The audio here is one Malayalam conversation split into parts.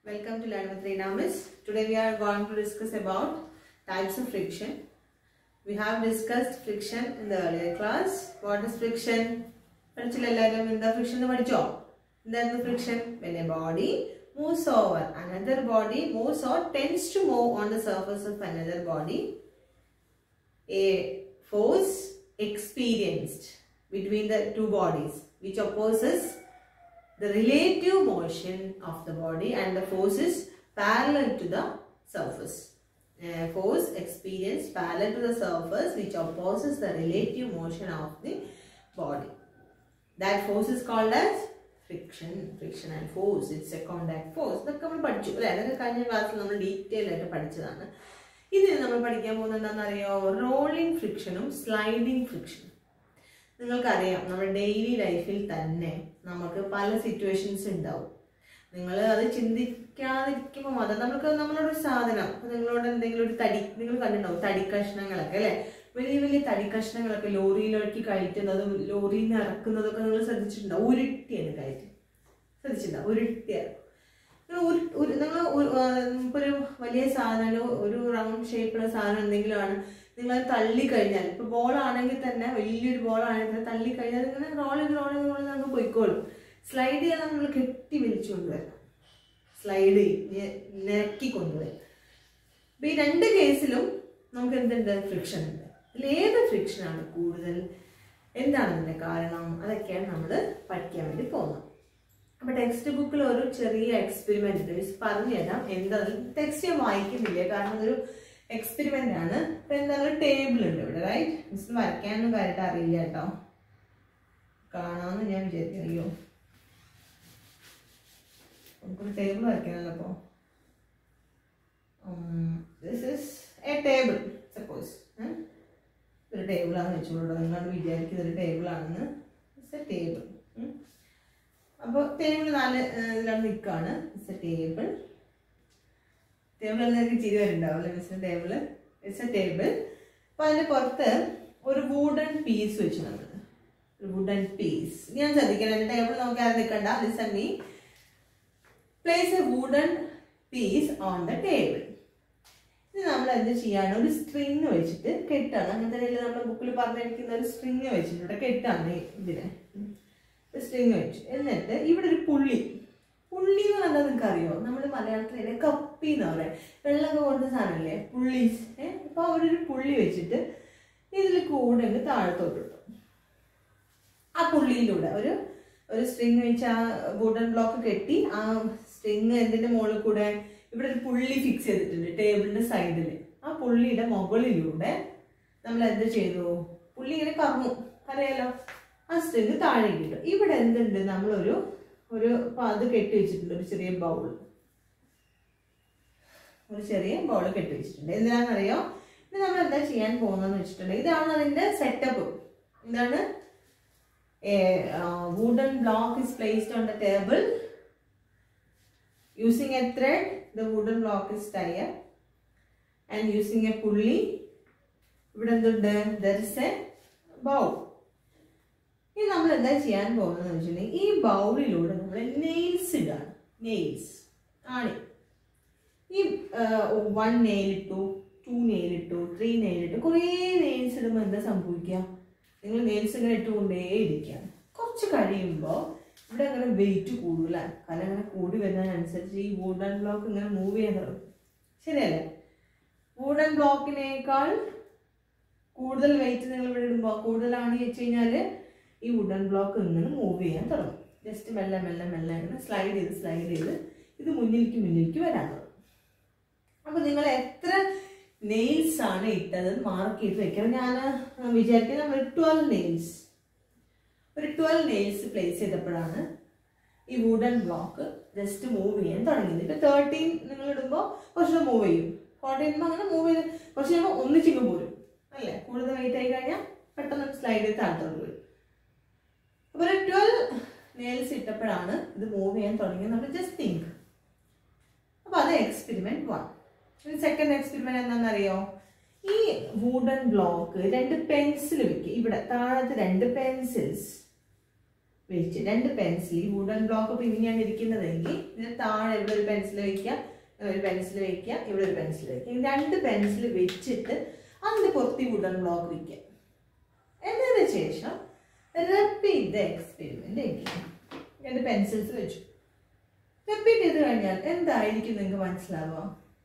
Welcome to Learn with Renamis. Today we are going to discuss about types of friction. We have discussed friction in the earlier class. What is friction? പഠിച്ചില്ല എല്ലാവരും എന്താ ഫ്രിക്ഷൻ എന്ന് പഠിച്ചോ എന്തായിരുന്നു friction when a body moves over another body moves or tends to move on the surface of another body a force experienced between the two bodies which opposes the relative motion of the body and the force is parallel to the surface. A force experienced parallel to the surface which opposes the relative motion of the body. That force is called as friction. Friction and force. It's a contact force. ഇതൊക്കെ നമ്മൾ പഠിച്ചു അല്ലെ അതൊക്കെ കഴിഞ്ഞ ക്ലാസ്സിൽ നമ്മൾ ഡീറ്റെയിൽ ആയിട്ട് പഠിച്ചതാണ് ഇതിന് നമ്മൾ പഠിക്കാൻ പോകുന്നത് എന്താണെന്നറിയോ റോളിംഗ് ഫ്രിക്ഷനും സ്ലൈഡിംഗ് ഫ്രിക്ഷനും നിങ്ങൾക്കറിയാം നമ്മുടെ ഡെയിലി ലൈഫിൽ തന്നെ നമുക്ക് പല സിറ്റുവേഷൻസ് ഉണ്ടാവും നിങ്ങൾ അത് ചിന്തിക്കാതിരിക്കുമ്പോൾ മാത്രം നമുക്ക് നമ്മളോടൊരു സാധനം ഇപ്പൊ നിങ്ങളോട് എന്തെങ്കിലും ഒരു തടി നിങ്ങൾ കണ്ടിട്ടുണ്ടാവും തടി കഷ്ണങ്ങളൊക്കെ അല്ലെ വലിയ വലിയ തടി കഷ്ണങ്ങളൊക്കെ ലോറിയിലേക്ക് കയറ്റുന്നതും ലോറിയിൽ നിന്ന് ഇറക്കുന്നതൊക്കെ നിങ്ങൾ ശ്രദ്ധിച്ചിട്ടുണ്ടാവും ഉരുട്ടിയാണ് കയറ്റി ശ്രദ്ധിച്ചിട്ടുണ്ടാവും ഉരുട്ടിയാണ് നിങ്ങൾ ഒരു ഒരു നിങ്ങൾ ഇപ്പോൾ ഒരു വലിയ സാധനം ഒരു റൗണ്ട് ഷേപ്പുള്ള സാധനം എന്തെങ്കിലും ആണ് നിങ്ങൾ തള്ളി കഴിഞ്ഞാൽ ഇപ്പൊ ബോൾ ആണെങ്കിൽ തന്നെ വലിയൊരു ബോൾ ആണെങ്കിൽ തന്നെ തള്ളി കഴിഞ്ഞാൽ ഇങ്ങനെ റോൾ ചെയ്ത് റോൾ ചെയ്ത് റോൾ ചെയ്ത് നമുക്ക് പോയിക്കോളും സ്ലൈഡ് ചെയ്യാൻ നമ്മൾ കെട്ടി വലിച്ചു കൊണ്ടുവരണം സ്ലൈഡ് നിരക്കി കൊണ്ടുവരും അപ്പൊ ഈ രണ്ട് കേസിലും നമുക്ക് എന്തുണ്ട് ഫ്രിക്ഷൻ ഉണ്ട് ഇതിൽ ഏത് ഫ്രിക്ഷനാണ് കൂടുതൽ എന്താണ് ഇതിന്റെ കാരണം അതൊക്കെയാണ് നമ്മൾ പഠിക്കാൻ വേണ്ടി പോകുന്നത് അപ്പൊ ടെക്സ്റ്റ് ബുക്കിൽ ഒരു ചെറിയ എക്സ്പെരിമെന്റ് മിസ് പറഞ്ഞു തരാം എന്താ ടെക്സ്റ്റ് ഞാൻ വായിക്കുന്നില്ല കാരണം ഇതൊരു എക്സ്പെരിമെന്റ് ആണ് ഇപ്പൊ എന്താണ് ഒരു ടേബിൾ ഉണ്ട് ഇവിടെ റൈറ്റ് മിസ്സിന് വരയ്ക്കാനൊന്നും കാര്യമായിട്ട് അറിയില്ല കേട്ടോ കാണാമെന്ന് ഞാൻ വിചാരിക്കുന്നു അയ്യോ നമുക്കൊരു ടേബിൾ വരയ്ക്കാനല്ലോ അപ്പോൾ this is a table suppose ഒരു ടേബിളാണെന്ന് വെച്ചോളൂ നിങ്ങളോട് വിചാരിക്കുന്നത് ഒരു ടേബിളാണെന്ന് ഇറ്റ്സ് എ ടേബിൾ അപ്പോൾ ടേബിൾ നാല് ഇതിലാണ് നിൽക്കുകയാണ് ഇറ്റ്സ് എ ടേബിൾ ടേബിൾ എന്നൊക്കെ ചിരി വരുന്നുണ്ടാവും അല്ലേ മിസ്സിൻ്റെ ടേബിൾ ഇറ്റ്സ് എ ടേബിൾ അപ്പോൾ അതിൻ്റെ പുറത്ത് ഒരു വുഡൻ പീസ് വെച്ച് നമ്മൾ ഒരു വുഡൻ പീസ് ഞാൻ ശ്രദ്ധിക്കണം എൻ്റെ ടേബിൾ നോക്കിയാൽ നിൽക്കണ്ട listen me place a wooden piece on the table ഇത് നമ്മൾ എന്ത് ചെയ്യാണ് ഒരു സ്ട്രിങ് വെച്ചിട്ട് കെട്ടാണ് അങ്ങനത്തെ നമ്മൾ ബുക്കിൽ പറഞ്ഞിരിക്കുന്ന ഒരു സ്ട്രിങ് വെച്ചിട്ടുണ്ട് കെട്ടാണ് ഇതിനെ സ്ട്രിങ് വെച്ചു എന്നിട്ട് ഇവിടെ ഒരു പുള്ളി പുള്ളി എന്ന് പറഞ്ഞാൽ നിങ്ങൾക്ക് അറിയോ നമ്മൾ മലയാളത്തിൽ ഇതിനെ കപ്പി എന്ന് പറയാം വെള്ളമൊക്കെ കൊടുത്ത സാധനമല്ലേ പുള്ളി ഏഹ് അപ്പൊ അവിടെ ഒരു പുള്ളി വെച്ചിട്ട് ഇതിൽ കൂടെ അങ്ങ് താഴത്തോട്ട് ഇട്ടു ആ പുള്ളിയിലൂടെ ഒരു ഒരു സ്ട്രിങ് വെച്ച് ആ വുഡൻ ബ്ലോക്ക് കെട്ടി ആ സ്ട്രിങ് എന്തിന്റെ മുകളിൽ കൂടെ ഇവിടെ ഒരു പുള്ളി ഫിക്സ് ചെയ്തിട്ടുണ്ട് ടേബിളിന്റെ സൈഡിൽ ആ പുള്ളിയുടെ മുകളിലൂടെ നമ്മൾ എന്ത് ചെയ്തു പുള്ളി ഇങ്ങനെ കറങ്ങു അറിയാലോ ആ സ്ട്രിങ് താഴെ കിട്ടും ഇവിടെ എന്തുണ്ട് നമ്മളൊരു ഒരു അത് കെട്ടി വെച്ചിട്ടുണ്ട് ഒരു ചെറിയ ബൗൾ ഒരു ചെറിയ ബൗൾ കെട്ടി വെച്ചിട്ടുണ്ട് എന്തിനാണെന്നറിയോ ഇത് നമ്മൾ എന്താ ചെയ്യാൻ പോകുന്നതെന്ന് വെച്ചിട്ടുണ്ട് ഇതാണ് അതിന്റെ സെറ്റപ്പ് എന്താണ് wooden block is placed on the table using a thread the wooden block is tied and using a pulley ഇവിടെ എന്തുണ്ട് ദർ ഇസ് എ ബൗൾ ഇനി നമ്മൾ എന്താ ചെയ്യാൻ പോകുന്നത് വെച്ചിട്ടുണ്ടെങ്കിൽ ഈ ബൗളിലൂടെ നമ്മൾ നെയിൽസ് ഇടാണ് നെയിൽസ് ആണ് ഈ വൺ നെയിൽ ഇട്ടു ടു നെയിൽ ഇട്ടു ത്രീ നെയിൽ ഇട്ടു കുറേ നെയിൽസ് ഇടുമ്പോൾ എന്താ സംഭവിക്കുക നിങ്ങൾ നെയിൽസ് ഇങ്ങനെ ഇട്ടുകൊണ്ടേ ഇരിക്കുകയാണ് കുറച്ച് കഴിയുമ്പോൾ ഇവിടെ അങ്ങനെ വെയിറ്റ് കൂടൂല കാരണം അങ്ങനെ കൂടി വരുന്നതിനനുസരിച്ച് ഈ വുഡൻ ബ്ലോക്ക് ഇങ്ങനെ മൂവ് ചെയ്യാൻ തുടങ്ങും ശരിയല്ലേ വുഡൻ ബ്ലോക്കിനേക്കാൾ കൂടുതൽ വെയിറ്റ് നിങ്ങൾ ഇവിടെ ഇടുമ്പോൾ കൂടുതലാണെന്ന് വെച്ച് കഴിഞ്ഞാൽ ഈ വുഡൻ ബ്ലോക്ക് ഇങ്ങനെ മൂവ് ചെയ്യാൻ തുടങ്ങും ജസ്റ്റ് മെല്ലെ മെല്ലെ മെല്ലെ ഇങ്ങനെ സ്ലൈഡ് ചെയ്ത് സ്ലൈഡ് ചെയ്ത് ഇത് മുന്നിലേക്ക് മുന്നിലേക്ക് വരാൻ തുടങ്ങും അപ്പൊ നിങ്ങൾ എത്ര നെയിൽസ് ആണ് ഇട്ടത് മാർക്ക് ചെയ്ത് വെക്കണം ഞാൻ വിചാരിക്കുന്നത് നമ്മൾ ട്വൽവ് നെയിൽസ് ഒരു ട്വൽവ് നെയിൽസ് പ്ലേസ് ചെയ്തപ്പോഴാണ് ഈ വുഡൻ ബ്ലോക്ക് ജസ്റ്റ് മൂവ് ചെയ്യാൻ തുടങ്ങിയത് ഇപ്പൊ തേർട്ടീൻ നിങ്ങൾ ഇടുമ്പോൾ കുറച്ച് മൂവ് ചെയ്യും ഫോർട്ടീൻ അങ്ങനെ മൂവ് ചെയ്ത് കുറച്ച് കഴിയുമ്പോൾ ഒന്നിച്ചിങ്ങ് പോരും അല്ലേ കൂടുതൽ വെയിറ്റ് ആയി കഴിഞ്ഞാൽ പെട്ടെന്ന് സ്ലൈഡ് ചെയ്ത് താഴ്ത്തോട്ട് വരും അപ്പൊ ഒരു ട്വൽവ് നെയിൽസ് ഇട്ടപ്പോഴാണ് ഇത് മൂവ് ചെയ്യാൻ തുടങ്ങിയത് നമ്മൾ ജസ്റ്റ് തിങ്ക് അപ്പൊ അത് എക്സ്പെരിമെന്റ് വൺ സെക്കൻഡ് എക്സ്പെരിമെന്റ് എന്താണെന്നറിയോ ഈ വുഡൻ ബ്ലോക്ക് രണ്ട് പെൻസിൽ വെക്കുക ഇവിടെ താഴത്ത് രണ്ട് പെൻസിൽസ് വെച്ച് രണ്ട് പെൻസിൽ ഈ വുഡൻ ബ്ലോക്ക് ഇപ്പൊ ഇങ്ങനെയാണ് ഇരിക്കുന്നതെങ്കിൽ ഇതിന് താഴെ ഇവിടെ ഒരു പെൻസിൽ വെക്കുക ഇവിടെ ഒരു പെൻസിൽ വെക്കുക ഇവിടെ ഒരു പെൻസിൽ വെക്കുക ഈ രണ്ട് പെൻസിൽ വെച്ചിട്ട് അതിന് പുറത്ത് ഈ വുഡൻ ബ്ലോക്ക് വെക്കുക എന്നതിന് ശേഷം റിപ്പീറ്റ് ദ എക്സ്പെരിമെന്റ് എങ്കിലും രണ്ട് പെൻസിൽസ് വെച്ചു റിപ്പീറ്റ് ചെയ്ത് കഴിഞ്ഞാൽ എന്തായിരിക്കും നിങ്ങൾക്ക് മനസ്സിലാവുക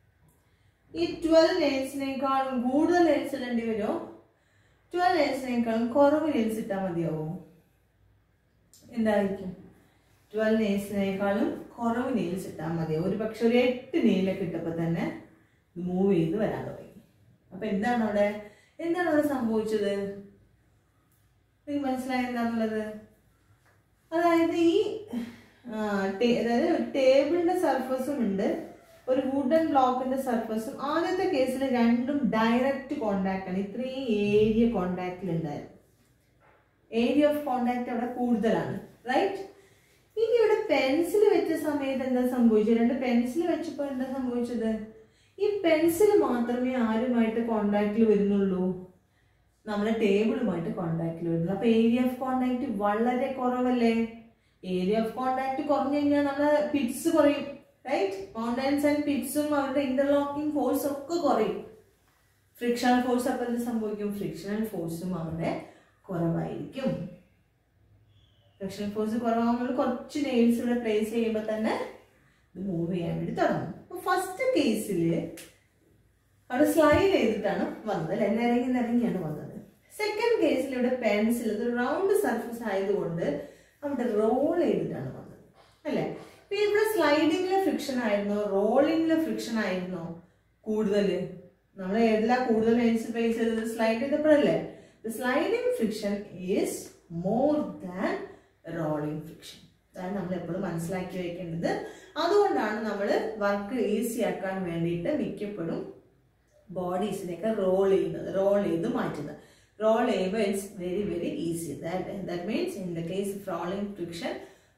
ഈ ട്വൽവ് നെയിൽസിനേക്കാളും കൂടുതൽ നെയിൽസ് ഇടേണ്ടി വരുമോ ട്വൽവ് നെയിൽസിനേക്കാളും കുറവ് നെയിൽസ് ഇട്ടാൽ മതിയാവോ എന്തായിരിക്കും ട്വൽവ് നെയിൽസിനേക്കാളും കുറവ് നെയിൽസ് ഇട്ടാൽ മതിയാവും ഒരു പക്ഷെ ഒരു എട്ട് നെയിലൊക്കെ ഇട്ടപ്പോൾ തന്നെ ഇത് മൂവ് ചെയ്ത് വരാൻ തുടങ്ങി അപ്പൊ എന്താണ് അവിടെ എന്താണ് അവിടെ സംഭവിച്ചത് നിങ്ങൾക്ക് മനസ്സിലായത് എന്താന്നുള്ളത് അതായത് ഈ ആ, ടേ- അതായത് ടേബിളിന്റെ സർഫസും ഉണ്ട് ഒരു വുഡൻ ബ്ലോക്കിന്റെ സർഫസും ആദ്യത്തെ കേസിൽ രണ്ടും ഡയറക്റ്റ് കോണ്ടാക്ട് ആണ് ഇത്രയും ഏരിയ കോണ്ടാക്റ്റിൽ ഉണ്ടായിരുന്നു ഏരിയ ഓഫ് കോണ്ടാക്ട് അവിടെ കൂടുതലാണ് റൈറ്റ് ഇനി ഇവിടെ പെൻസിൽ വെച്ച സമയത്ത് എന്താ സംഭവിച്ചത് രണ്ട് പെൻസിൽ വെച്ചപ്പോൾ എന്താ സംഭവിച്ചത് ഈ പെൻസിൽ മാത്രമേ ആരുമായിട്ട് കോണ്ടാക്റ്റിൽ വരുന്നുള്ളൂ നമ്മുടെ ടേബിളുമായിട്ട് കോണ്ടാക്റ്റിൽ വരുന്നുള്ളൂ അപ്പൊ ഏരിയ ഓഫ് കോണ്ടാക്ട് വളരെ കുറവല്ലേ ഏരിയ ഓഫ് കോണ്ടാക്ട് കുറഞ്ഞു കഴിഞ്ഞാൽ നമ്മുടെ പിറ്റ്സ് കുറയും റൈറ്റ് മൗണ്ടൻസ് ആൻഡ് പിറ്റ്സും അവരുടെ ഇന്റർലോക്കിംഗ് ഫോഴ്സ് ഒക്കെ കുറയും ഫ്രിക്ഷണൽ ഫോഴ്സ് അപ്പം എന്ത് സംഭവിക്കും ഫ്രിക്ഷണൽ ഫോഴ്സും അവിടെ കുറവായിരിക്കും ഫ്രിക്ഷണൽ ഫോഴ്സ് കുറവാകുമ്പോൾ കുറച്ച് നെയിൽസ് ഇവിടെ പ്ലേസ് ചെയ്യുമ്പോൾ തന്നെ ഇത് മൂവ് ചെയ്യാൻ വേണ്ടി തുടങ്ങും അപ്പൊ ഫസ്റ്റ് കേസിൽ അവിടെ സ്ലൈഡ് ചെയ്തിട്ടാണ് വന്നത് അല്ലെ നിരങ്ങി നിരങ്ങിയാണ് വന്നത് സെക്കൻഡ് കേസിൽ ഇവിടെ പെൻസിൽ ഇത് റൗണ്ട് സർഫസ് ആയതുകൊണ്ട് അവിടെ റോൾ ചെയ്തിട്ടാണ് വന്നത് അല്ലെ ഇപ്പൊ ഇവിടെ സ്ലൈഡിങ്ങിലെ ഫ്രിക്ഷൻ ആയിരുന്നോ റോളിങ്ങിലെ ഫ്രിക്ഷൻ ആയിരുന്നോ കൂടുതൽ നമ്മൾ ഏതിലാ കൂടുതൽ നെയിൽസ് ഫേസ് ചെയ്തത് സ്ലൈഡ് ചെയ്തപ്പോഴല്ലേ sliding friction is more than rolling friction അതാണ് നമ്മൾ എപ്പോഴും മനസ്സിലാക്കി വെക്കേണ്ടത് അതുകൊണ്ടാണ് നമ്മൾ വർക്ക് ഈസി ആക്കാൻ വേണ്ടിയിട്ട് മിക്കപ്പോഴും ബോഡീസിനെയൊക്കെ റോൾ ചെയ്യുന്നത് റോൾ ചെയ്ത് മാറ്റുന്നത് റോൾ ചെയ്യുമ്പോൾ it's very very easy that that means in the case of rolling friction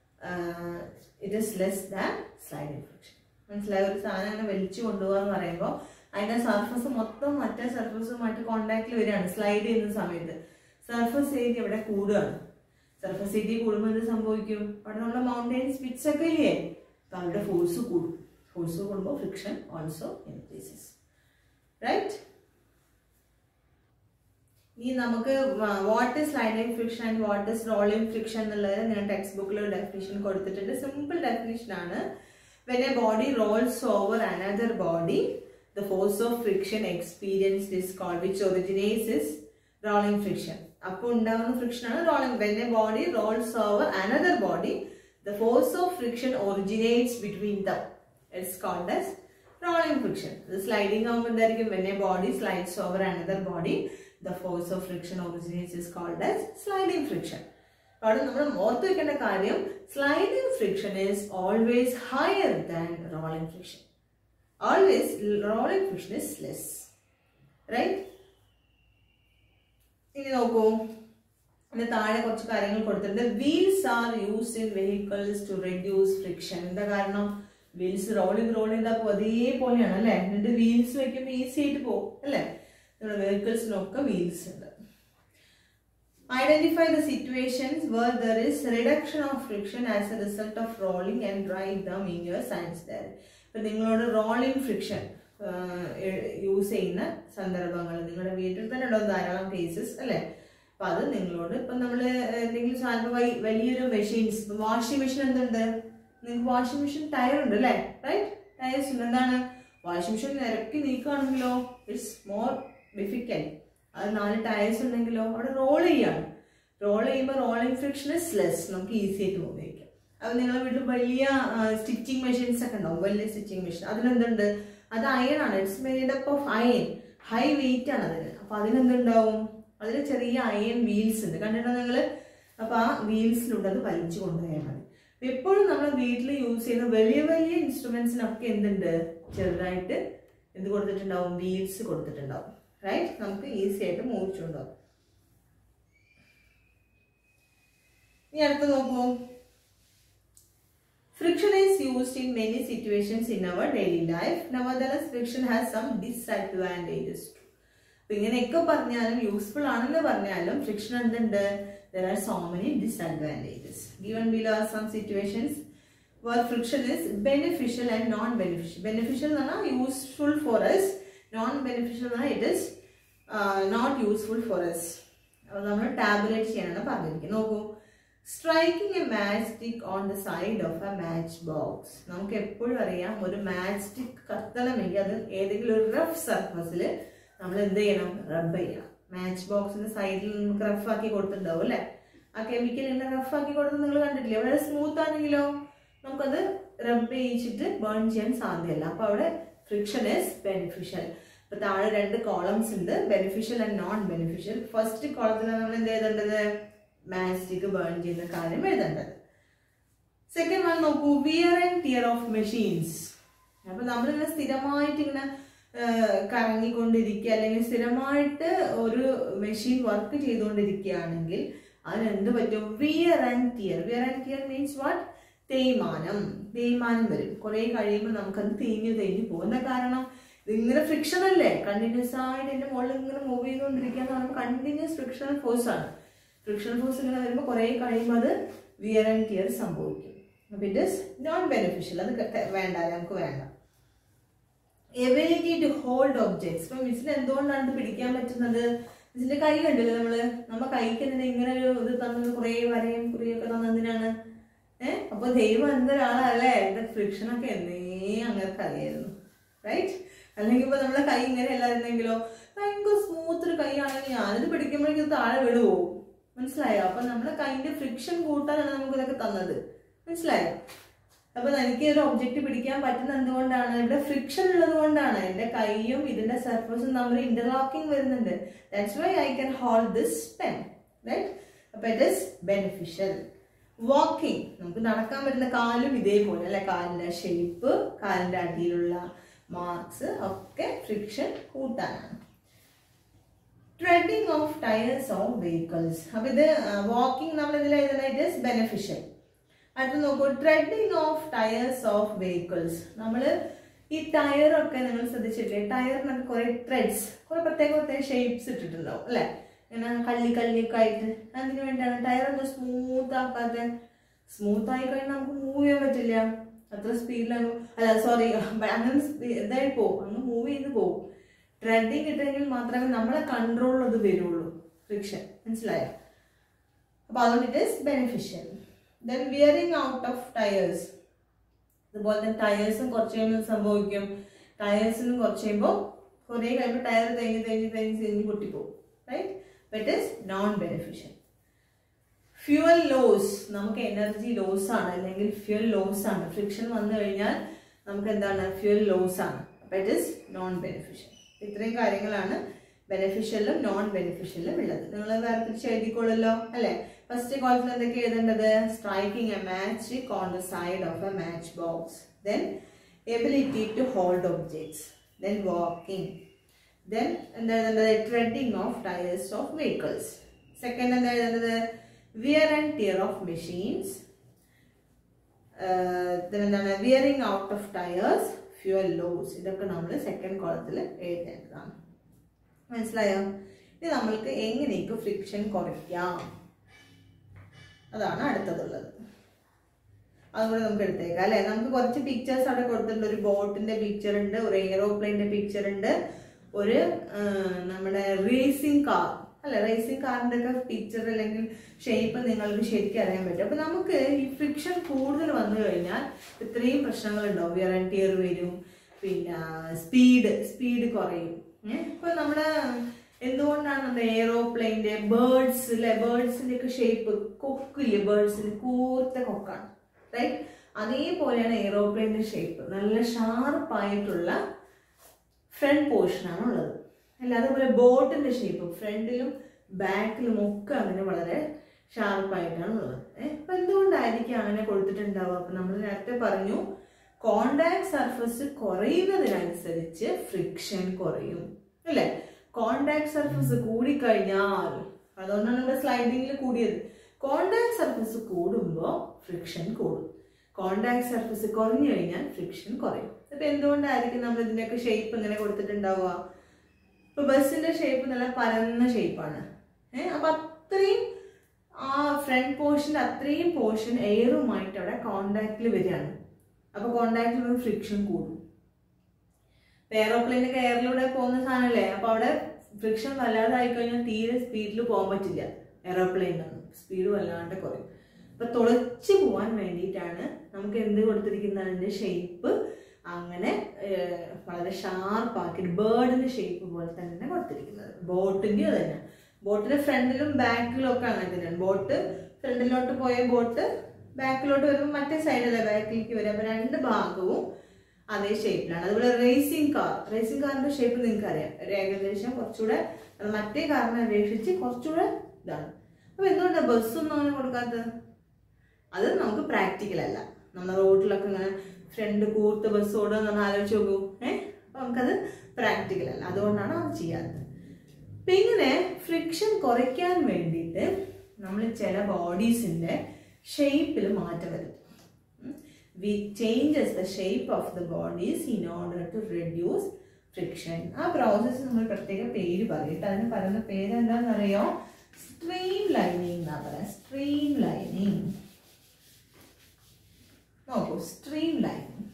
it is less than sliding friction മനസ്സിലായ ഒരു സാധനം അങ്ങനെ വലിച്ചു കൊണ്ടുപോകാന്ന് പറയുമ്പോൾ അതിന്റെ സർഫസ് മൊത്തം മറ്റേ സർഫസുമായിട്ട് കോണ്ടാക്റ്റിൽ വരികയാണ് സ്ലൈഡ് ചെയ്യുന്ന സമയത്ത് സർഫസ് ഏരിയ ഇവിടെ കൂടുകയാണ് സർഫസ് ഏരിയ കൂടുമ്പോൾ എന്ത് സംഭവിക്കും അവിടെ ഉള്ള മൗണ്ടൈൻസ് പിറ്റ്സ് ഒക്കെ ഇല്ലേ അപ്പൊ അവരുടെ ഫോഴ്സ് കൂടും ഫോഴ്സ് കൂടുമ്പോൾ ഫ്രിക്ഷൻ ഓൾസോ ഇൻക്രീസസ് റൈറ്റ് ഇനി നമുക്ക് what is sliding friction and what is rolling friction എന്നുള്ളത് ഞാൻ ടെക്സ്റ്റ് ബുക്കിൽ ഒരു ഡെഫിനിഷൻ കൊടുത്തിട്ടുണ്ട് സിമ്പിൾ ഡെഫിനിഷൻ ആണ് when a body rolls over another body the force of friction experience is call which originates is rolling friction അപ്പോൾ ഉണ്ടാകുന്ന ഫ്രിക്ഷൻ ആണ് rolling when a body rolls over another body the force of friction originates between them it's called as rolling friction. The sliding ആകുമ്പോൾ എന്തായിരിക്കും when a body slides over another body, the force of friction originates is called as sliding friction. അവിടെ നമ്മൾ ഓർത്ത് വെക്കേണ്ട കാര്യം sliding friction is always higher than rolling friction always rolling friction is less right ഇനി നോക്കൂ അതിന് താഴെ കുറച്ച് കാര്യങ്ങൾ കൊടുത്തിട്ടുണ്ട് wheels are used in vehicles to reduce friction എന്താ കാരണം വീൽസ് റോളിംഗ് റോൾ ചെയ്താൽ അതേപോലെയാണ് അല്ലേ എന്നിട്ട് വീൽസ് വെക്കുമ്പോൾ ഈസി ആയിട്ട് പോകും അല്ലേ നമ്മുടെ വെഹിക്കിൾസിനൊക്കെ വീൽസ് ഉണ്ട് identify the situations where there is reduction of friction as a result of rolling and drive them in your science diary ഇപ്പൊ നിങ്ങളോട് റോളിംഗ് ഫ്രിക്ഷൻ യൂസ് ചെയ്യുന്ന സന്ദർഭങ്ങൾ നിങ്ങളുടെ വീട്ടിൽ തന്നെ ഉണ്ടാവും ധാരാളം കേസസ് അല്ലേ അപ്പൊ അത് നിങ്ങളോട് ഇപ്പൊ നമ്മള് എന്തെങ്കിലും സാധനം വൈ- വലിയൊരു മെഷീൻസ് ഇപ്പൊ വാഷിംഗ് മെഷീൻ എന്തുണ്ട് നിങ്ങൾക്ക് വാഷിംഗ് മെഷീൻ ടയർ ഉണ്ട് അല്ലേ റൈറ്റ് ടയേഴ്സ് ഉണ്ട് എന്താണ് വാഷിംഗ് മെഷീൻ ഇറക്കി നീക്കുകയാണെങ്കിലോ ഇറ്റ്സ് മോർ ഡിഫിക്കൽട്ട് അത് നാല് ടയേഴ്സ് ഉണ്ടെങ്കിലോ അവിടെ റോൾ ചെയ്യാണ് റോൾ ചെയ്യുമ്പോൾ റോളിംഗ് ഫ്രിക്ഷൻ ഇസ് ലെസ് നമുക്ക് ഈസി ആയിട്ട് ഉപയോഗിക്കാം അത് നിങ്ങളുടെ വീട്ടിൽ വലിയ സ്റ്റിച്ചിങ് മെഷീൻസ് ഒക്കെ ഉണ്ടാവും വലിയ സ്റ്റിച്ചിങ് മെഷീൻ അതിനെന്തുണ്ട് അത് അയൺ ആണ് it's made up of iron high weight ആണ് അതിന് അപ്പൊ അതിനെന്തുണ്ടാവും അതിന് ചെറിയ അയൺ വീൽസ് ഉണ്ട് കണ്ടിട്ടോ നിങ്ങള് അപ്പൊ ആ വീൽസിലൂടെ അത് വലിച്ചു കൊണ്ടുപോയാൽ മതി അപ്പൊ എപ്പോഴും നമ്മൾ വീട്ടിൽ യൂസ് ചെയ്യുന്ന വലിയ വലിയ ഇൻസ്ട്രുമെന്റ്സിനൊക്കെ എന്തുണ്ട് ചെറുതായിട്ട് എന്ത് കൊടുത്തിട്ടുണ്ടാവും വീൽസ് കൊടുത്തിട്ടുണ്ടാവും റൈറ്റ് നമുക്ക് ഈസി ആയിട്ട് മൂവിച്ചുണ്ടാവും ഇനി അടുത്ത് നോക്കൂ Friction is used in many situations in our daily life. Nevertheless, friction has some disadvantages too. അപ്പൊ ഇങ്ങനെയൊക്കെ പറഞ്ഞാലും യൂസ്ഫുൾ ആണെന്ന് പറഞ്ഞാലും ഫ്രിക്ഷൻ എന്തുണ്ട് there are so many disadvantages given below are some situations where friction is beneficial and non-beneficial. Beneficial എന്ന് പറഞ്ഞാൽ useful for us non beneficial എന്ന് പറഞ്ഞാൽ it is not useful for us അത് നമ്മൾ ടാബുലേറ്റ് ചെയ്യാനാണ് പറഞ്ഞിരിക്കുന്നത് നോക്കൂ striking a match stick on the side of a match box നമുക്ക് എപ്പോഴും അറിയാം ഒരു മാച്ച് സ്റ്റിക്ക് കത്തണമെങ്കിൽ അത് ഏതെങ്കിലും ഒരു റഫ് സർഫസിൽ നമ്മൾ എന്ത് ചെയ്യണം റബ്ബ് ചെയ്യണം മാച്ച് ബോക്സിന്റെ സൈഡിൽ നമുക്ക് റഫ് ആക്കി കൊടുത്തിട്ടുണ്ടാവും അല്ലേ ആ കെമിക്കൽ ഇങ്ങനെ റഫ് ആക്കി കൊടുത്ത് നിങ്ങൾ കണ്ടിട്ടില്ലേ വളരെ സ്മൂത്ത് ആണെങ്കിലോ നമുക്കത് റബ്ബ് ചെയ്യിച്ചിട്ട് ബേൺ ചെയ്യാൻ സാധ്യമല്ല അപ്പൊ അവിടെ ഫ്രിക്ഷൻ ഇസ് ബെനിഫിഷ്യൽ ഇപ്പൊ താഴെ രണ്ട് കോളംസ് ഉണ്ട് beneficial and non beneficial first കോളത്തിലാണ് നമ്മൾ എന്ത് ചെയ്തേണ്ടത് മാസ്റ്റിക് ബേൺ ചെയ്യുന്ന കാര്യം എഴുതേണ്ടത് സെക്കൻഡ് വൺ നോക്കൂ wear and tear of machines അപ്പൊ നമ്മളിങ്ങനെ സ്ഥിരമായിട്ട് ഇങ്ങനെ കറങ്ങിക്കൊണ്ടിരിക്കുക അല്ലെങ്കിൽ സ്ഥിരമായിട്ട് ഒരു മെഷീൻ വർക്ക് ചെയ്തുകൊണ്ടിരിക്കുകയാണെങ്കിൽ അതിന് എന്ത് പറ്റും wear and tear wear and tear means what തേയ്മാനം തേയ്മാനം വരും കുറെ കഴിയുമ്പോൾ നമുക്കത് തേഞ്ഞു തേഞ്ഞു പോകും എന്താ കാരണം ഇതിങ്ങനെ ഫ്രിക്ഷൻ അല്ലേ കണ്ടിന്യൂസ് ആയിട്ട് എന്റെ മുകളിൽ ഇങ്ങനെ മൂവ് ചെയ്തുകൊണ്ടിരിക്കുക എന്ന് പറയുമ്പോൾ കണ്ടിന്യൂസ് ഫ്രിക്ഷണൽ ഫോഴ്സ് ആണ് ഫ്രിക്ഷണൽ ഫോഴ്സ് ഇങ്ങനെ വരുമ്പോൾ കുറെ കഴിയുമ്പോൾ അത് വിയർ ആൻഡ് ടിയർ സംഭവിക്കും അപ്പൊ ഇറ്റ് ഇസ് നോൺ ബെനിഫിഷ്യൽ അത് ക- വേണ്ട നമുക്ക് വേണ്ട എബിലിറ്റി ടു ഹോൾഡ് ഒബ്ജക്ട്സ് ഇപ്പൊ മിസ്സിന് എന്തുകൊണ്ടാണ് ഇത് പിടിക്കാൻ പറ്റുന്നത് മിസ്സിന്റെ കൈ കണ്ടില്ലേ നമ്മള് നമ്മ കൈക്ക് എന്തിനാ ഇങ്ങനെ ഒരു ഇത് തന്നത് കുറെ വരയും കുറിയൊക്കെ തന്നതിനാണ് ഏഹ് അപ്പൊ ദൈവം എന്തൊരാളല്ലേ എന്റെ ഫ്രിക്ഷൻ ഒക്കെ എന്നേ അങ്ങനെ അറിയായിരുന്നു റൈറ്റ് അല്ലെങ്കിൽ ഇപ്പൊ നമ്മളെ കൈ ഇങ്ങനെ അല്ലായിരുന്നെങ്കിലോ ഭയങ്കര സ്മൂത്ത് ഒരു കൈയാണെങ്കിൽ ഞാനിത് പിടിക്കുമ്പോഴേക്കും ഇത് താഴെ വിടുവോ മനസ്സിലായോ അപ്പൊ നമ്മുടെ കൈന്റെ ഫ്രിക്ഷൻ കൂട്ടാനാണ് നമുക്ക് ഇതൊക്കെ തന്നത് മനസ്സിലായോ അപ്പൊ എനിക്ക് ഒരു ഒബ്ജക്റ്റ് പിടിക്കാൻ പറ്റുന്ന എന്തുകൊണ്ടാണ് ഇവിടെ ഫ്രിക്ഷൻ ഉള്ളത് കൊണ്ടാണ് എന്റെ കൈയും ഇതിന്റെ സർഫസും തമ്മിൽ ഇന്റർലോക്കിംഗ് വരുന്നുണ്ട് that's why I can hold this pen right അപ്പൊ ഇറ്റ് ഇസ് ബെനിഫിഷ്യൽ വാക്കിംഗ് നമുക്ക് നടക്കാൻ പറ്റുന്ന കാലും ഇതേപോലെ അല്ലെ കാലിന്റെ ഷേപ്പ് കാലിന്റെ അടിയിലുള്ള മാർക്സ് ഒക്കെ ഫ്രിക്ഷൻ കൂട്ടാനാണ് treading of tyres of vehicles അപ്പൊ ഇത് വാക്കിംഗ് നമ്മൾ ഇതിൽ എഴുതുന്നത് ഇസ് ബെനിഫിഷ്യൽ അടുത്ത് നോക്കൂ treading of tyres of vehicles നമ്മൾ ഈ ടയറൊക്കെ നിങ്ങൾ ശ്രദ്ധിച്ചിട്ടില്ലേ ടയറിനൊക്കെ കുറെ ത്രെഡ്സ് കുറെ പ്രത്യേക പ്രത്യേക ഷേപ്സ് ഇട്ടിട്ടുണ്ടാവും അല്ലെ ഇങ്ങനെ കള്ളി കള്ളിയൊക്കെ ആയിട്ട് അതിന് വേണ്ടിയാണ് ടയർ ഒന്ന് സ്മൂത്ത് ആക്കാതെ സ്മൂത്ത് ആയി കഴിഞ്ഞാൽ നമുക്ക് മൂവ് ചെയ്യാൻ പറ്റില്ല അത്ര സ്പീഡിലാണ് അല്ല സോറി അങ്ങനെ സ്പീ- ഇതായി പോകും അങ്ങ് മൂവ് ചെയ്ത് പോകും ട്രെഡിങ് ഇട്ടെങ്കിൽ മാത്രമേ നമ്മളെ കൺട്രോളിൽ അത് വരുള്ളൂ ഫ്രിക്ഷൻ മനസ്സിലായോ അപ്പൊ അതുകൊണ്ട് it is beneficial then wearing out of tyres അതുപോലെ തന്നെ ടയേഴ്സും കുറച്ച് കഴിയുമ്പോൾ സംഭവിക്കും ടയേഴ്സിനും കുറച്ച് കഴിയുമ്പോൾ കുറേ കഴിയുമ്പോൾ ടയർ തേഞ്ഞ് തേഞ്ഞ് തേഞ്ഞ് തേഞ്ഞ് പൊട്ടിപ്പോകും right it is non beneficial fuel loss നമുക്ക് എനർജി ലോസ് ആണ് അല്ലെങ്കിൽ ഫ്യൂൽ ലോസ് ആണ് ഫ്രിക്ഷൻ വന്നു കഴിഞ്ഞാൽ നമുക്ക് എന്താണ് ഫ്യൂൽ ലോസ് ആണ് അപ്പൊ ഇറ്റ് ഇസ് നോൺ ബെനിഫിഷ്യൽ ഇത്രയും കാര്യങ്ങളാണ് ബെനിഫിഷ്യലും നോൺ ബെനിഫിഷ്യലും ഉള്ളത് നിങ്ങൾ വേർതിരിച്ച് എഴുതിക്കോളല്ലോ അല്ലെ ഫസ്റ്റ് കോളത്തിൽ എന്തൊക്കെ എഴുതേണ്ടത് striking a match on the side of a match box then ability to hold objects then walking then എന്താ എഴുതേണ്ടത് treading of tyres of vehicles second എന്താ എഴുതേണ്ടത് wear and tear of machines എന്താണ് wearing out of tyres fuel loss ഇതൊക്കെ നമ്മൾ സെക്കൻഡ് കോളത്തിൽ എഴുതേണ്ടതാണ് മനസ്സിലായോ ഇത് നമ്മൾക്ക് എങ്ങനെയൊക്കെ ഫ്രിക്ഷൻ കുറയ്ക്കാം അതാണ് അടുത്തതുള്ളത് അതുകൂടെ നമുക്ക് എടുത്തേക്കാം അല്ലെ നമുക്ക് കുറച്ച് പിക്ചേഴ്സ് അവിടെ കൊടുത്തിട്ടുണ്ട് ഒരു ബോട്ടിന്റെ പിക്ചർ ഉണ്ട് ഒരു എയറോപ്ലെയിന്റെ പിക്ചർ ഉണ്ട് ഒരു ആ, നമ്മുടെ റേസിംഗ് കാർ അല്ലെ റേസിംഗ് കാറിന്റെ ഒക്കെ പിക്ചർ അല്ലെങ്കിൽ ഷേപ്പ് നിങ്ങൾക്ക് ശരിക്കും അറിയാൻ പറ്റും അപ്പൊ നമുക്ക് ഈ ഫ്രിക്ഷൻ കൂടുതൽ വന്നു കഴിഞ്ഞാൽ ഇത്രയും പ്രശ്നങ്ങൾ ഉണ്ടാവും വിയർ ആൻഡ് ടിയർ വരും പിന്നെ സ്പീഡ് സ്പീഡ് കുറയും ഏഹ് ഇപ്പൊ നമ്മുടെ എന്തുകൊണ്ടാണ് നമ്മുടെ എയറോപ്ലെയിന്റെ ബേർഡ്സ് അല്ലെ ബേർഡ്സിന്റെ ഒക്കെ ഷേപ്പ് കൊക്കില്ലേ ബേർഡ്സിന് കൂർത്ത കൊക്കാണ് റൈറ്റ് അതേപോലെയാണ് എയറോപ്ലെയിന്റെ ഷേപ്പ് നല്ല ഷാർപ്പായിട്ടുള്ള ഫ്രണ്ട് പോർഷനാണ് ഉള്ളത് അല്ല അതുപോലെ ബോട്ടിന്റെ ഷേപ്പ് ഫ്രണ്ടിലും ബാക്കിലും ഒക്കെ അങ്ങനെ വളരെ ഷാർപ്പായിട്ടാണ് ഉള്ളത് ഏഹ് അപ്പൊ എന്തുകൊണ്ടായിരിക്കും അങ്ങനെ കൊടുത്തിട്ടുണ്ടാവുക അപ്പൊ നമ്മൾ നേരത്തെ പറഞ്ഞു കോണ്ടാക്ട് സർഫസ് കുറയുന്നതിനനുസരിച്ച് ഫ്രിക്ഷൻ കുറയും അല്ലേ കോണ്ടാക്ട് സർഫസ് കൂടിക്കഴിഞ്ഞാൽ അതുകൊണ്ടാണ് നമ്മുടെ സ്ലൈഡിങ്ങിൽ കൂടിയത് കോണ്ടാക്ട് സർഫസ് കൂടുമ്പോൾ ഫ്രിക്ഷൻ കൂടും കോണ്ടാക്ട് സർഫസ് കുറഞ്ഞു കഴിഞ്ഞാൽ ഫ്രിക്ഷൻ കുറയും അപ്പൊ എന്തുകൊണ്ടായിരിക്കും നമ്മൾ ഇതിന്റെയൊക്കെ ഷേപ്പ് ഇങ്ങനെ കൊടുത്തിട്ടുണ്ടാവുക ഇപ്പൊ ബസ്സിന്റെ ഷേപ്പ് നല്ല പരന്ന ഷേപ്പാണ് ഏഹ് അപ്പൊ അത്രയും ആ ഫ്രണ്ട് പോർഷന്റെ അത്രയും പോർഷൻ എയറുമായിട്ട് അവിടെ കോണ്ടാക്റ്റിൽ വരികയാണ് അപ്പൊ കോണ്ടാക്റ്റിൽ ഫ്രിക്ഷൻ കൂടും എയറോപ്ലെയിനൊക്കെ എയറിലൂടെ പോകുന്ന സാധനമല്ലേ അപ്പൊ അവിടെ ഫ്രിക്ഷൻ വല്ലാതെ ആയിക്കഴിഞ്ഞാൽ തീരെ സ്പീഡിൽ പോകാൻ പറ്റില്ല എയറോപ്ലെയിനൊന്നും സ്പീഡ് വല്ലാണ്ട് കുറയും അപ്പൊ തുളച്ചു പോകാൻ വേണ്ടിയിട്ടാണ് നമുക്ക് എന്ത് കൊടുത്തിരിക്കുന്ന അതിന്റെ ഷേപ്പ് അങ്ങനെ ഏർ, വളരെ ഷാർപ്പാക്കി ബേർഡിന്റെ ഷേപ്പ് പോലെ തന്നെ കൊടുത്തിരിക്കുന്നത് ബോട്ടിന്റെ അത് തന്നെ ബോട്ടിന്റെ ഫ്രണ്ടിലും ബാക്കിലും ഒക്കെ അങ്ങനെ തന്നെയാണ് ബോട്ട് ഫ്രണ്ടിലോട്ട് പോയ ബോട്ട് ബാക്കിലോട്ട് വരുമ്പോൾ മറ്റേ സൈഡല്ലേ ബാക്കിലേക്ക് വരും അപ്പൊ രണ്ട് ഭാഗവും അതേ ഷേപ്പിലാണ് അതുപോലെ റേസിംഗ് കാർ റേസിംഗ് കാറിന്റെ ഷേപ്പ് നിങ്ങൾക്ക് അറിയാം ഒരു ഏകദേശം കുറച്ചുകൂടെ അത് മറ്റേ കാറിനെ അപേക്ഷിച്ച് കുറച്ചുകൂടെ ഇതാണ് അപ്പൊ എന്തുകൊണ്ടാണ് ബസ്സൊന്നും അങ്ങനെ കൊടുക്കാത്തത് അത് നമുക്ക് പ്രാക്ടിക്കൽ അല്ല നമ്മുടെ റോഡിലൊക്കെ ഇങ്ങനെ ഫ്രണ്ട് കൂർത്ത ബസ് ഓടുക നമ്മൾ ആലോചിച്ച് നോക്കൂ ഏഹ് അപ്പൊ നമുക്കത് പ്രാക്ടിക്കൽ അല്ല അതുകൊണ്ടാണ് അത് ചെയ്യാത്തത് അപ്പൊ ഇങ്ങനെ ഫ്രിക്ഷൻ കുറയ്ക്കാൻ വേണ്ടിയിട്ട് നമ്മൾ ചില ബോഡീസിന്റെ ഷേപ്പിൽ മാറ്റം വരുത്തും we changes the shape of the bodies in order to reduce friction ആ പ്രോസസ്സ് നമ്മൾ പ്രത്യേക പേര് പറയും അതിന് പറയുന്ന പേര് എന്താണെന്നറിയോ സ്ട്രീം ലൈനിങ് എന്നാ പറയാ സ്ട്രീം ലൈനിങ് നോക്കൂ സ്ട്രീം ലൈനിങ്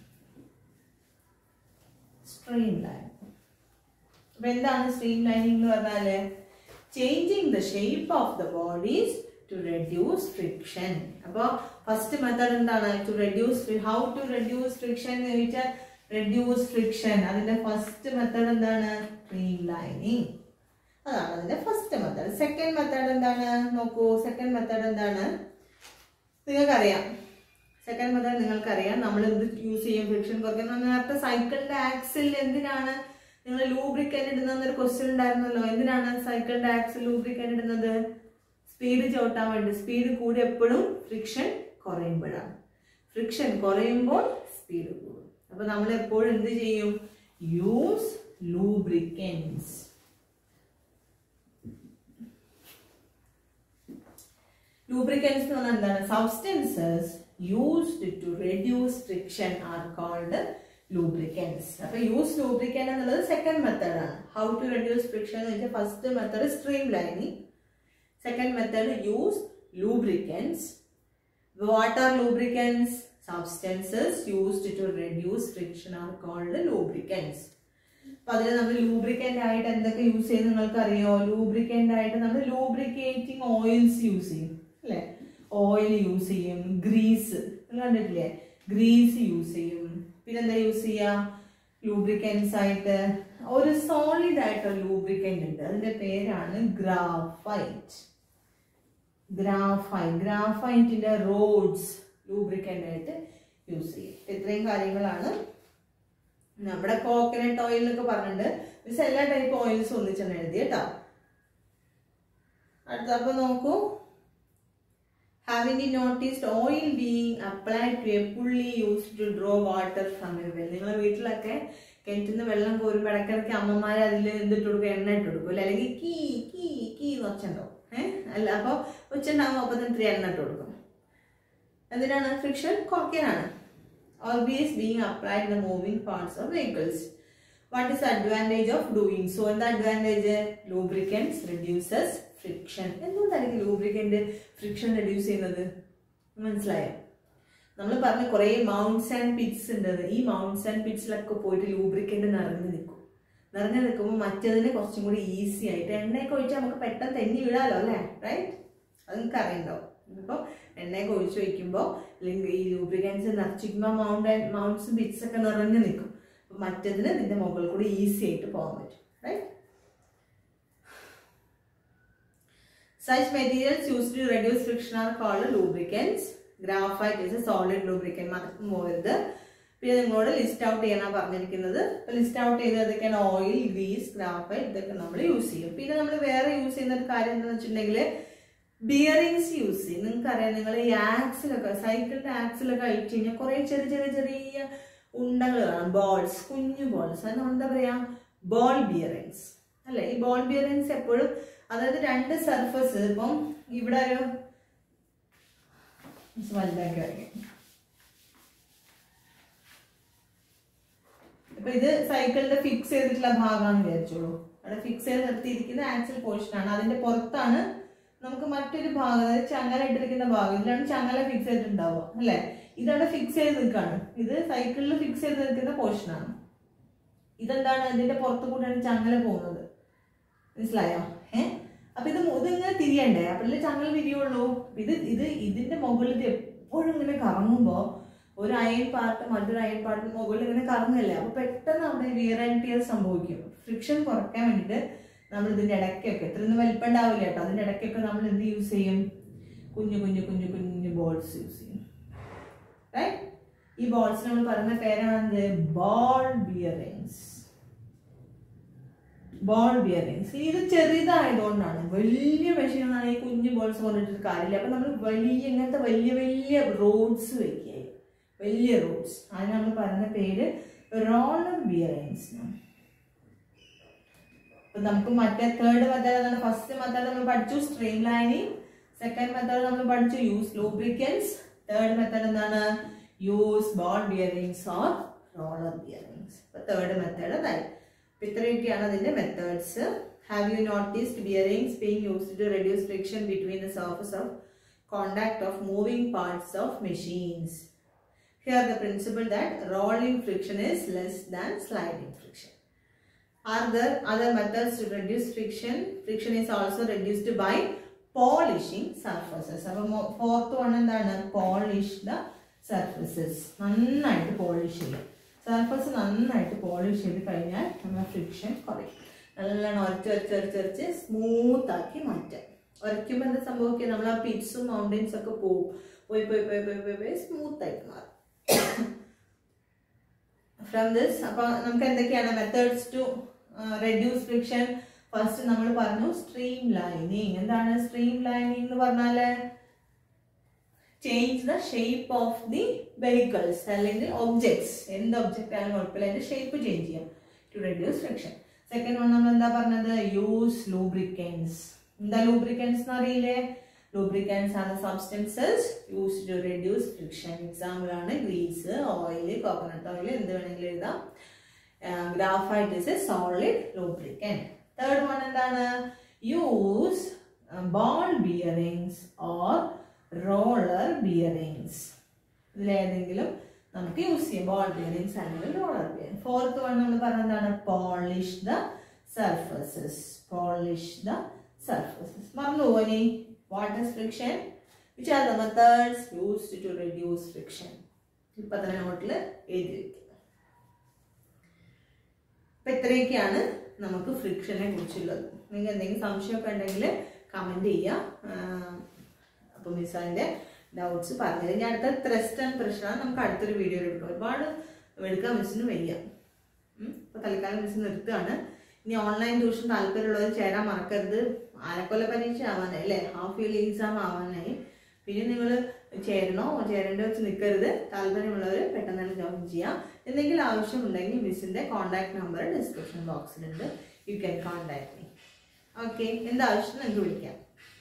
സ്ട്രീം ലൈൻ അപ്പൊ എന്താണ് സ്ട്രീം ലൈനിങ് എന്ന് പറഞ്ഞാല് changing the shape of the bodies to reduce friction അപ്പൊ ഫസ്റ്റ് മെത്തേഡ് എന്താണ് to reduce how to reduce friction എന്ന് ചോദിച്ചാൽ റെഡ്യൂസ് ഫ്രിക്ഷൻ അതിന്റെ ഫസ്റ്റ് മെത്തേഡ് എന്താണ് സ്ട്രീം ലൈനിങ് അതാണ് അതിന്റെ ഫസ്റ്റ് മെത്തേഡ് സെക്കൻഡ് മെത്തേഡ് എന്താണ് നോക്കൂ സെക്കൻഡ് മെത്തേഡ് എന്താണ് നിങ്ങൾക്കറിയാം സെക്കൻഡ് മെത്തേഡ് നിങ്ങൾക്കറിയാം നമ്മൾ എന്ത് യൂസ് ചെയ്യും ഫ്രിക്ഷൻ കുറയ്ക്കാൻ നേരത്തെ സൈക്കിളിന്റെ ആക്സിൽ എന്തിനാണ് നിങ്ങൾ ലൂബ്രിക്കൻ്റ് ഇടുന്ന ഒരു ക്വസ്റ്റ്യൻ ഉണ്ടായിരുന്നല്ലോ എന്തിനാണ് സൈക്കിളിന്റെ ആക്സിൽ ലൂബ്രിക്കൻ്റ് ഇടുന്നത് സ്പീഡ് ചവിട്ടാൻ വേണ്ടി സ്പീഡ് കൂടി എപ്പോഴും ഫ്രിക്ഷൻ കുറയുമ്പോഴാണ് ഫ്രിക്ഷൻ കുറയുമ്പോൾ സ്പീഡ് കൂടും അപ്പൊ നമ്മൾ എപ്പോഴും എന്ത് ചെയ്യും യൂസ് ലൂബ്രിക്കൻസ് ലൂബ്രിക്കൻസ് എന്ന് പറഞ്ഞാൽ എന്താണ് substances used to reduce friction are called lubricants അപ്പൊ യൂസ് ലൂബ്രിക്കൻ എന്നുള്ളത് സെക്കൻഡ് മെത്തേഡ് ആണ് ഹൗ ടു റെഡ്യൂസ് ഫ്രിക്ഷൻ എന്ന് വെച്ചാൽ first method streamlining second method use lubricants what are lubricants substances used to reduce friction are called lubricants അപ്പൊ അതിൽ നമ്മൾ ലൂബ്രിക്കൻ്റ് ആയിട്ട് എന്തൊക്കെ യൂസ് ചെയ്യും നിങ്ങൾക്ക് അറിയോ ലൂബ്രിക്കൻ്റ് ആയിട്ട് നമ്മൾ ലൂബ്രിക്കേറ്റിംഗ് ഓയിൽസ് യൂസ് ചെയ്യും അല്ലേ ഓയിൽ യൂസ് ചെയ്യും ഗ്രീസ് നിങ്ങൾ കണ്ടിട്ടില്ലേ ഗ്രീസ് യൂസ് ചെയ്യും പിന്നെന്താ യൂസ് ചെയ്യാ ലൂബ്രിക്കൻസ് ആയിട്ട് ഒരു സോളിഡ് ആയിട്ടൊരു ലൂബ്രിക്കൻ്റ് ഉണ്ട് അതിന്റെ പേരാണ് ഗ്രാഫൈറ്റ് ഗ്രാഫൈറ്റ് ഗ്രാഫൈറ്റിന്റെ റോഡ്സ് ലൂബ്രിക്കൻ്റ് ആയിട്ട് യൂസ് ചെയ്യും ഇത്രയും കാര്യങ്ങളാണ് നമ്മുടെ കോക്കനട്ട് ഓയിൽ എന്നൊക്കെ പറഞ്ഞിട്ടുണ്ട് മിസ് എല്ലാ ടൈപ്പ് ഓയിൽസും ഒന്നിച്ചാണ് എഴുതി കേട്ടോ അടുത്ത അപ്പൊ നോക്കൂ having noticed oil being applied to a pulley use to draw water from a well നിങ്ങളെ വീട്ടിലൊക്കെ കിണറ്റിൽ നിന്ന് വെള്ളം കോരുമ്പോൾ ഇടയ്ക്കിടയ്ക്ക് അമ്മമാർ അതിൽ എന്തിട്ട് കൊടുക്കും എണ്ണ ഇട്ട് കൊടുക്കും അല്ലെ അല്ലെങ്കിൽ കീ കീ കീ എന്ന് ഒച്ചുണ്ടാവും ഏഹ് അല്ല അപ്പോൾ ഒച്ചുണ്ടാവും അപ്പോൾ തന്നെ ഇത്തിരി എണ്ണ ഇട്ട് കൊടുക്കും എന്തിനാണ് ഫ്രിക്ഷൻ കുറയ്ക്കാനാണ് always being applied in the moving parts of vehicles. What is the advantage of doing so? And the advantage lubricants reduces friction. എന്തുകൊണ്ടായിരിക്കും ലൂബ്രിക്കൻ്റ് ഫ്രിക്ഷൻ റെഡ്യൂസ് ചെയ്യുന്നത് മനസ്സിലായോ നമ്മൾ പറഞ്ഞ കുറേ മൗണ്ട്സ് ആൻഡ് പിറ്റ്സ് ഉണ്ട് ഈ മൗണ്ട്സ് ആൻഡ് പിറ്റ്സിലൊക്കെ പോയിട്ട് ലൂബ്രിക്കൻ്റ് നിറഞ്ഞു നിൽക്കും നിറഞ്ഞു നിൽക്കുമ്പോൾ മറ്റതിന് കുറച്ചും കൂടി ഈസി ആയിട്ട് എണ്ണയൊക്കെ ഒഴിച്ചാൽ നമുക്ക് പെട്ടെന്ന് തെന്നി വിടാലോ അല്ലേ റൈറ്റ് അത് നിങ്ങൾക്ക് അറിയണ്ടാവും ഇപ്പോൾ എണ്ണയൊക്കെ ഒഴിച്ച് വയ്ക്കുമ്പോൾ അല്ലെങ്കിൽ ഈ ലൂബ്രിക്കൻസ് നിറച്ചിരിക്കുമ്പോൾ മൗണ്ട് മൗണ്ട്സും ബിറ്റ്സ് ഒക്കെ നിറഞ്ഞു നിൽക്കും അപ്പം മറ്റതിന് ഇതിന്റെ മുകളിൽ കൂടി ഈസി ആയിട്ട് പോകാൻ പറ്റും right Such materials used to reduce friction are called lubricants. Graphite is a solid lubricant. മറക്കും പോകരുത് പിന്നെ നിങ്ങളോട് ലിസ്റ്റ് ഔട്ട് ചെയ്യാനാണ് പറഞ്ഞിരിക്കുന്നത് ലിസ്റ്റ് ഔട്ട് ചെയ്ത് അതൊക്കെയാണ് ഓയിൽ ഗ്രീസ് ഗ്രാഫൈറ്റ് ഇതൊക്കെ നമ്മൾ യൂസ് ചെയ്യും പിന്നെ നമ്മൾ വേറെ യൂസ് ചെയ്യുന്ന ഒരു കാര്യം എന്താണെന്ന് വെച്ചിട്ടുണ്ടെങ്കിൽ ബിയറിങ്സ് യൂസ് ചെയ്യും നിങ്ങൾക്ക് അറിയാം നിങ്ങൾ ഈ ആക്സിലൊക്കെ സൈക്കിളിന്റെ ആക്സിലൊക്കെ അഴിച്ചു കഴിഞ്ഞാൽ കുറെ ചെറിയ ചെറിയ ചെറിയ ഉണ്ടകൾ കാണാം ബോൾസ് കുഞ്ഞു ബോൾസ് അത് നമ്മൾ എന്താ പറയാ ബോൾ ബിയറിങ്സ് അല്ലെ ഈ ബോൾ ബിയറിങ്സ് എപ്പോഴും അതായത് രണ്ട് സർഫസ് ഇപ്പം ഇവിടെ ഒരു വലുതാക്കി വരയ്ക്കാം ഇപ്പൊ ഇത് സൈക്കിളിന്റെ ഫിക്സ് ചെയ്തിട്ടുള്ള ഭാഗമാണെന്ന് വിചാരിച്ചോളൂ അവിടെ ഫിക്സ് ചെയ്ത് നിർത്തിയിരിക്കുന്ന ആക്സിൽ പോർഷൻ ആണ് അതിന്റെ പുറത്താണ് നമുക്ക് മറ്റൊരു ഭാഗം അതായത് ചങ്ങല ഇട്ടിരിക്കുന്ന ഭാഗം ഇതിലാണ് ചങ്ങല ഫിക്സ് ചെയ്തിട്ടുണ്ടാവുക അല്ലെ ഇതവിടെ ഫിക്സ് ചെയ്ത് നിൽക്കുകയാണ് ഇത് സൈക്കിളിൽ ഫിക്സ് ചെയ്ത് നിൽക്കുന്ന പോർഷൻ ആണ് ഇതെന്താണ് ഇതിന്റെ പുറത്തു കൂടെയാണ് ചങ്ങല പോകുന്നത് മനസ്സിലായോ ഏ അപ്പൊ ഇത് മു- ഇതിങ്ങനെ തിരിയണ്ടേ അപ്പോഴല്ലേ ചങ്ങല തിരിയുള്ളൂ അപ്പൊ ഇത് ഇത് ഇതിന്റെ മുകളിൽ ഇത് എപ്പോഴും ഇങ്ങനെ കറങ്ങുമ്പോ ഒരു അയൺ പാർട്ട് മറ്റൊരു അയൺ പാർട്ടിന് മുകളിൽ ഇങ്ങനെ കറങ്ങല്ലേ അപ്പൊ പെട്ടെന്ന് അവിടെ വിയർ ആൻഡ് ടിയർ സംഭവിക്കും ഫ്രിക്ഷൻ കുറയ്ക്കാൻ വേണ്ടിയിട്ട് നമ്മൾ ഇതിന്റെ ഇടയ്ക്കൊക്കെ ഇത്രയൊന്നും വലിപ്പം ഉണ്ടാവില്ല കേട്ടോ അതിന്റെ ഇടയ്ക്കൊക്കെ നമ്മൾ എന്ത് യൂസ് ചെയ്യും കുഞ്ഞു കുഞ്ഞു കുഞ്ഞു കുഞ്ഞു ബോൾസ് യൂസ് ചെയ്യും റൈറ്റ് ഈ ബോൾസ് നമ്മൾ പറയുന്ന പേരാണ് ബോൾ ബിയറിങ്സ് ബോൾ ബിയറിങ്സ് ഇത് ചെറുതായതുകൊണ്ടാണ് വലിയ മെഷീനാണ് ഈ കുഞ്ഞു ബോൾസ് കൊണ്ടിട്ട് കാര്യമില്ല അപ്പൊ നമ്മൾ വലിയ ഇങ്ങനത്തെ വലിയ വലിയ റോഡ്സ് വെക്കുക വലിയ റോഡ്സ് അതിന് നമ്മൾ പറയുന്ന പേര് റോളർ ബിയറിങ്സ് അപ്പൊ നമുക്ക് മറ്റേ തേർഡ് മെത്തേഡ് എന്താണ് ഫസ്റ്റ് മെത്തേഡ് നമ്മൾ പഠിച്ചു സ്ട്രീം ലൈനിങ് സെക്കൻഡ് മെത്തേഡ് നമ്മൾ പഠിച്ചു യൂസ് ലൂബ്രിക്കൻസ് തേർഡ് മെത്തേഡ് എന്താണ് use ball bearings or roller bearings അപ്പൊ തേർഡ് മെത്തേഡ് അതായി അപ്പൊ ഇത്രയൊക്കെയാണ് അതിന്റെ methods have you noticed bearings being used to reduce friction between the surface of contact of moving parts of machines Here the principle that rolling friction is less than sliding friction. Are there other methods to reduce friction? Friction is also reduced by polishing surfaces. അപ്പോൾ ഫോർത്ത് വൺ എന്താണ് പോളിഷ് ദ സർഫസസ് നന്നായിട്ട് പോളിഷ് ചെയ്യുക സർഫസ് നന്നായിട്ട് പോളിഷ് ചെയ്ത് കഴിഞ്ഞാൽ നമ്മുടെ ഫ്രിക്ഷൻ കുറയും നല്ലോണം ഉരച്ച് ഉരച്ച് ഉരച്ച് ഉരച്ച് സ്മൂത്ത് ആക്കി മാറ്റാം ഉരയ്ക്കുമ്പോൾ എന്താ സംഭവിക്കുക നമ്മൾ ആ പിറ്റ്സും മൗണ്ടൻസ് ഒക്കെ പോവും പോയി പോയി പോയി പോയി പോയി പോയി സ്മൂത്ത് ആയിട്ട് മാറും ഫ്രം ദിസ് അപ്പൊ നമുക്ക് എന്തൊക്കെയാണ് methods to reduce friction first നമ്മൾ പറഞ്ഞു സ്ട്രീം ലൈനിങ് എന്താണ് സ്ട്രീം ലൈനിങ് എന്ന് പറഞ്ഞാല് change the shape of the vehicles അല്ലെങ്കിൽ ഒബ്ജക്ട്സ് എന്ത് ഒബ്ജക്റ്റ് ആയാലും കുഴപ്പമില്ല അതിന്റെ ഷേപ്പ് ചേഞ്ച് ചെയ്യാം to reduce friction second one നമ്മൾ എന്താ പറഞ്ഞത് യൂസ് ലൂബ്രിക്കൻസ് എന്താ ലൂബ്രിക്കൻസ് എന്ന് അറിയില്ലേ ലൂബ്രിക്കൻസ് ആണ് substances use to reduce friction example ആണ് ഗ്രീസ് ഓയിൽ കോക്കനട്ട് ഓയിൽ എന്ത് വേണമെങ്കിലും എഴുതാം graphite is a solid lubricant third one എന്താണ് use ball bearings or roller bearings ഇതിലേതെങ്കിലും നമുക്ക് യൂസ് ചെയ്യാം ബോൾ ബിയറിങ്സ് അല്ലെങ്കിൽ റോളർ ബിയറിംഗ് ഫോർത്ത് വൺ നമ്മൾ പറഞ്ഞതാണ് polish the surfaces polish the surfaces മറന്നു പോയി what is friction which are the methods used to reduce friction ഇപ്പൊ തന്നെ നോട്ടിൽ എഴുതി വെക്കുക അപ്പൊ ഇത്രയൊക്കെയാണ് നമുക്ക് ഫ്രിക്ഷനെ കുറിച്ചുള്ളത് നിങ്ങൾക്ക് എന്തെങ്കിലും സംശയമൊക്കെ ഉണ്ടെങ്കിൽ കമന്റ് ചെയ്യാം അപ്പൊ മിസ്സാന്റെ ഡൗട്ട്സ് പറഞ്ഞത് ഇനി അടുത്ത ത്രസ്റ്റ് ആൻഡ് പ്രഷറാണ് നമുക്ക് അടുത്തൊരു വീഡിയോ എടുക്കാം ഒരുപാട് എടുക്കാൻ മിസ്സിന് വയ്യ ഉം. അപ്പൊ തൽക്കാലം മിസ് നിർത്തുകയാണ് ഇനി ഓൺലൈൻ ട്യൂഷൻ താല്പര്യമുള്ളവർ ചേരാൻ മറക്കരുത് ആലക്കൊല്ല പരീക്ഷ ആവാനായി അല്ലേ ഹാഫ് ഇയർലി എക്സാം ആവാനായി പിന്നെ നിങ്ങൾ ചേരണോ ചേരേണ്ട വെച്ച് നിൽക്കരുത് താല്പര്യമുള്ളവർ പെട്ടെന്ന് തന്നെ ജോയിൻ ചെയ്യാം എന്തെങ്കിലും ആവശ്യമുണ്ടെങ്കിൽ മിസ്സിന്റെ കോൺടാക്ട് നമ്പർ ഡിസ്ക്രിപ്ഷൻ ബോക്സിലുണ്ട് you can contact me okay എന്താവശ്യം നിങ്ങൾക്ക് വിളിക്കാം